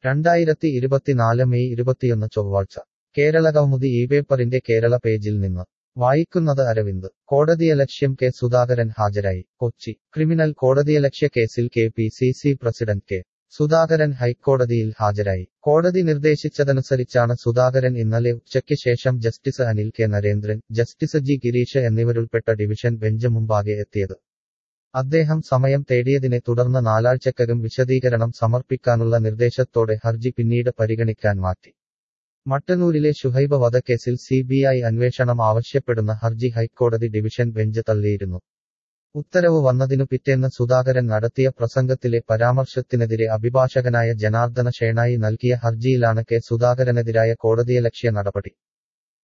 രണ്ടായിരത്തി ഇരുപത്തിനാല് മെയ് ഇരുപത്തിയൊന്ന് ചൊവ്വാഴ്ച കേരള കൗമുദി ഈ പേപ്പറിന്റെ കേരള പേജിൽ നിന്ന് വായിക്കുന്നത് അരവിന്ദ് കോടതിയലക്ഷ്യം കെ സുധാകരൻ ഹാജരായി കൊച്ചി ക്രിമിനൽ കോടതിയലക്ഷ്യ കേസിൽ K P C C president K Sudhakaran ഹൈക്കോടതിയിൽ ഹാജരായി കോടതി നിർദ്ദേശിച്ചതനുസരിച്ചാണ് സുധാകരൻ ഇന്നലെ ഉച്ചയ്ക്ക് ശേഷം justice Anil K Narendran justice G Gireesh എന്നിവരുൾപ്പെട്ട ഡിവിഷൻ ബെഞ്ച് മുമ്പാകെ എത്തിയത് അദ്ദേഹം സമയം തേടിയതിനെ തുടർന്ന് നാലാഴ്ചക്കകം വിശദീകരണം സമർപ്പിക്കാനുള്ള നിർദ്ദേശത്തോടെ ഹർജി പിന്നീട് പരിഗണിക്കാൻ മാറ്റി മട്ടന്നൂരിലെ ഷുഹൈബ വധക്കേസിൽ സി ബി ഐ അന്വേഷണം ആവശ്യപ്പെടുന്ന ഹർജി ഹൈക്കോടതി ഡിവിഷൻ ബെഞ്ച് തള്ളിയിരുന്നു ഉത്തരവ് വന്നതിനു പിറ്റേന്ന് സുധാകരൻ നടത്തിയ പ്രസംഗത്തിലെ പരാമർശത്തിനെതിരെ അഭിഭാഷകനായ ജനാർദ്ദന ഷേണായി നൽകിയ ഹർജിയിലാണ് കെ സുധാകരനെതിരായ കോടതിയലക്ഷ്യ നടപടി